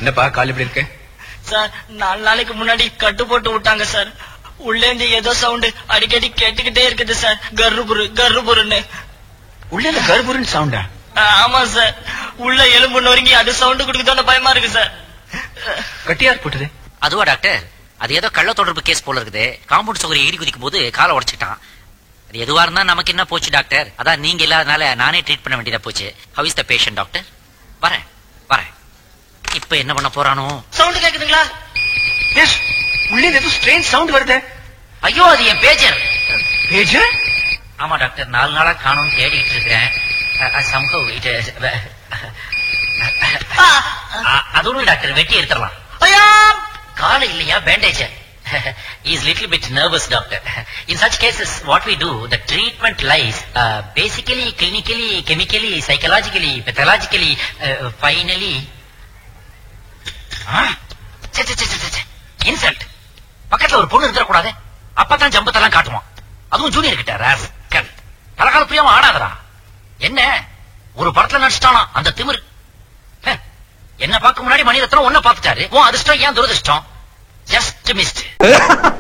என்னப்பா கால் எப்படி இருக்கு சார் நாலு நாளைக்கு முன்னாடி கட்டு போட்டு விட்டாங்க சார் உள்ளே இருந்து ஏதோ சவுண்ட் அடிக்கடி கேட்டுக்கிட்டே இருக்குது சார் கர்ருபுரு கர்ருபுருன்னு உள்ள இந்த கர்ப்பூரன் சவுண்டா ஆ, ஆமா சார் உள்ள எலும்பு நொறுங்கி அது சவுண்ட் கொடுக்குதோன்னு பயமா இருக்கு சார் கட்டியார் போட்டது அதுவா டாக்டர் அது ஏதோ கள்ள தொடர்பு கேஸ் போல இருக்குது காம்பவுண்ட் சுவரை ஏறி குதிக்கும் போது காலை உடைச்சிட்டான் அது எதுவா இருந்தா நமக்கு என்ன போச்சு டாக்டர் அதான் நீங்க இல்லாதனால நானே ட்ரீட் பண்ண வேண்டியதா போச்சு how is the patient doctor வரேன் வரேன் இப்ப என்ன பண்ண போறானோ சவுண்ட் கேக்குதுங்களா எஸ் உள்ள இருந்து ஏதோ ஸ்ட்ரெயின் சவுண்ட் வருது ஐயோ அது என் பேஜர் பேஜ் ஆமா டாக்டர் நாலு நாளா காணும் தேடிட்டு இருக்கிறேன் சம்பவ் இது அதுவும் டாக்டர் வெட்டி எடுத்துடலாம் ஐயா கால இல்லையா bandage is little bit nervous doctor in such cases what we do the treatment lies basically clinically chemically psychologically pathologically finally insult பக்கத்துல ஒரு பொண்ணு இருக்கக்கூடாது அப்பதான் ஜம்பத்தெல்லாம் காட்டுவான் அதுவும் ஜூனியர் கிட்ட ராஸ்கல் தலகால புரியாம ஆடாதடா என்ன ஒரு படத்துல நடிச்சிட்டானா அந்த திமிரு ஹே, என்ன பார்க்க முன்னாடி மணிரத்னம் ஒன்ன பாத்துட்டாரு உன் அதிர்ஷ்டம் ஏன் துரதிர்ஷ்டம் ஜஸ்ட் மிஸ்ட்